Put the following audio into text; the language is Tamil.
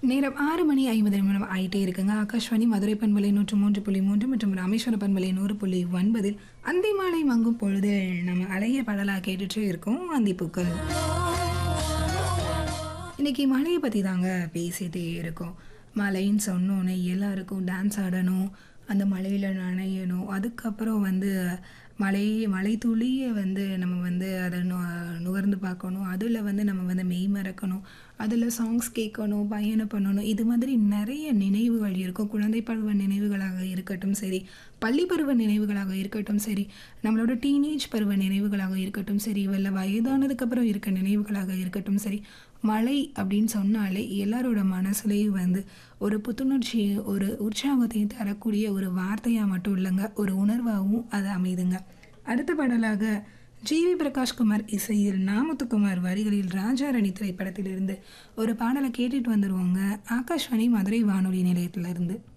நேரம் ஆறு மணி ஐம்பது நிமிடம் ஆயிட்டே இருக்குங்க ஆகாஷ்வாணி மதுரை பண்பலை நூற்று மூன்று புள்ளி மூன்று மற்றும் ராமேஸ்வர பண்பலை நூறு புள்ளி ஒன்பதில் அந்தி மாலை மங்கும் பொழுது நம்ம அழகிய படலாக கேட்டுட்டு இருக்கோம் அந்திப்பூக்கள் இன்னைக்கு மழையை பற்றி தாங்க பேசிகிட்டே இருக்கோம் மழைன்னு சொன்னோன்னே எல்லாருக்கும் டான்ஸ் ஆடணும் அந்த மழையில் நனையணும் அதுக்கப்புறம் வந்து மழை மழை துளியை வந்து நம்ம வந்து அதை நு நுகர்ந்து பார்க்கணும் அதில் வந்து நம்ம வந்து மெய் மறக்கணும் அதில் சாங்ஸ் கேட்கணும் பயணம் பண்ணணும் இது மாதிரி நிறைய நினைவுகள் இருக்கும் குழந்தை பருவ நினைவுகளாக இருக்கட்டும் சரி பள்ளி பருவ நினைவுகளாக இருக்கட்டும் சரி நம்மளோட டீனேஜ் பருவ நினைவுகளாக இருக்கட்டும் சரி இல்லை வயதானதுக்கப்புறம் இருக்க நினைவுகளாக இருக்கட்டும் சரி மழை அப்படின்னு சொன்னாலே எல்லாரோட மனசுலேயும் வந்து ஒரு புத்துணர்ச்சியை ஒரு உற்சாகத்தையும் தரக்கூடிய ஒரு வார்த்தையாக மட்டும் இல்லைங்க ஒரு உணர்வாகவும் அது அமைதுங்க அடுத்த பாடலாக ஜிவி பிரகாஷ்குமார் இசையில் நாமத்துக்குமார் வரிகளில் ராஜாரணி திரைப்படத்திலிருந்து ஒரு பாடலை கேட்டுட்டு வந்துருவோங்க ஆகாஷ்வாணி மதுரை வானொலி நிலையத்திலிருந்து